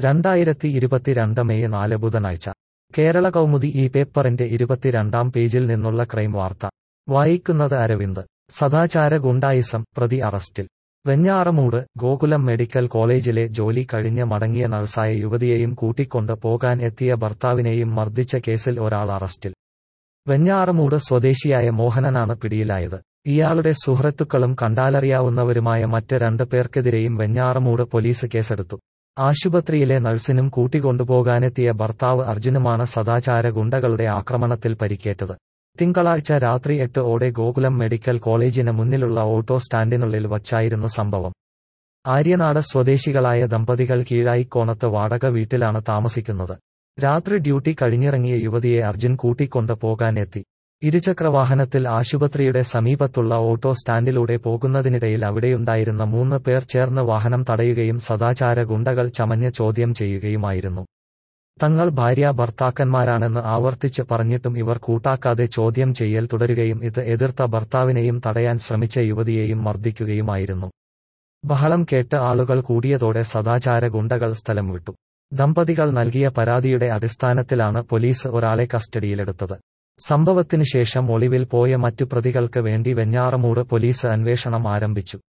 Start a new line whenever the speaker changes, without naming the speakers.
രണ്ടായിരത്തി ഇരുപത്തിരണ്ട് മെയ് നാല് ബുധനാഴ്ച കേരള കൗമുദി ഈ പേപ്പറിന്റെ ഇരുപത്തിരണ്ടാം പേജിൽ നിന്നുള്ള ക്രൈം വാർത്ത വായിക്കുന്നത് അരവിന്ദ് സദാചാര ഗുണ്ടായിസം പ്രതി അറസ്റ്റിൽ വെഞ്ഞാറമൂട് ഗോകുലം മെഡിക്കൽ കോളേജിലെ ജോലി കഴിഞ്ഞ് മടങ്ങിയ നഴ്സായ യുവതിയെയും കൂട്ടിക്കൊണ്ട് പോകാൻ എത്തിയ ഭർത്താവിനെയും മർദ്ദിച്ച കേസിൽ ഒരാൾ അറസ്റ്റിൽ വെഞ്ഞാറമൂട് സ്വദേശിയായ മോഹനനാണ് പിടിയിലായത് ഇയാളുടെ സുഹൃത്തുക്കളും കണ്ടാലറിയാവുന്നവരുമായ മറ്റ് രണ്ട് പേർക്കെതിരെയും വെഞ്ഞാറമൂട് പോലീസ് കേസെടുത്തു ആശുപത്രിയിലെ നഴ്സിനും കൂട്ടിക്കൊണ്ടുപോകാനെത്തിയ ഭർത്താവ് അർജുനുമാണ് സദാചാര ഗുണ്ടകളുടെ ആക്രമണത്തിൽ പരിക്കേറ്റത് തിങ്കളാഴ്ച രാത്രി എട്ട് ഓടെ ഗോകുലം മെഡിക്കൽ കോളേജിന് മുന്നിലുള്ള ഓട്ടോ സ്റ്റാൻഡിനുള്ളിൽ വച്ചായിരുന്നു സംഭവം ആര്യനാട് സ്വദേശികളായ ദമ്പതികൾ കീഴായിക്കോണത്ത് വാടക വീട്ടിലാണ് താമസിക്കുന്നത് രാത്രി ഡ്യൂട്ടി കഴിഞ്ഞിറങ്ങിയ യുവതിയെ അർജുൻ കൂട്ടിക്കൊണ്ട് പോകാനെത്തി ഇരുചക്രവാഹനത്തിൽ ആശുപത്രിയുടെ സമീപത്തുള്ള ഓട്ടോ സ്റ്റാൻഡിലൂടെ പോകുന്നതിനിടയിൽ അവിടെയുണ്ടായിരുന്ന മൂന്ന് പേർ ചേർന്ന് വാഹനം തടയുകയും സദാചാര ഗുണ്ടകൾ ചമഞ്ഞ് ചോദ്യം ചെയ്യുകയുമായിരുന്നു തങ്ങൾ ഭാര്യ ഭർത്താക്കന്മാരാണെന്ന് ആവർത്തിച്ച് പറഞ്ഞിട്ടും ഇവർ കൂട്ടാക്കാതെ ചോദ്യം ചെയ്യൽ തുടരുകയും ഇത് എതിർത്ത ഭർത്താവിനെയും തടയാൻ ശ്രമിച്ച യുവതിയെയും മർദ്ദിക്കുകയുമായിരുന്നു ബഹളം കേട്ട് ആളുകൾ കൂടിയതോടെ സദാചാര ഗുണ്ടകൾ സ്ഥലം വിട്ടു ദമ്പതികൾ നൽകിയ പരാതിയുടെ അടിസ്ഥാനത്തിലാണ് പോലീസ് ഒരാളെ കസ്റ്റഡിയിലെടുത്തത് സംഭവത്തിനു ശേഷം ഒളിവിൽ പോയ മറ്റു പ്രതികൾക്ക് വേണ്ടി വെഞ്ഞാറമൂട് പോലീസ് അന്വേഷണം ആരംഭിച്ചു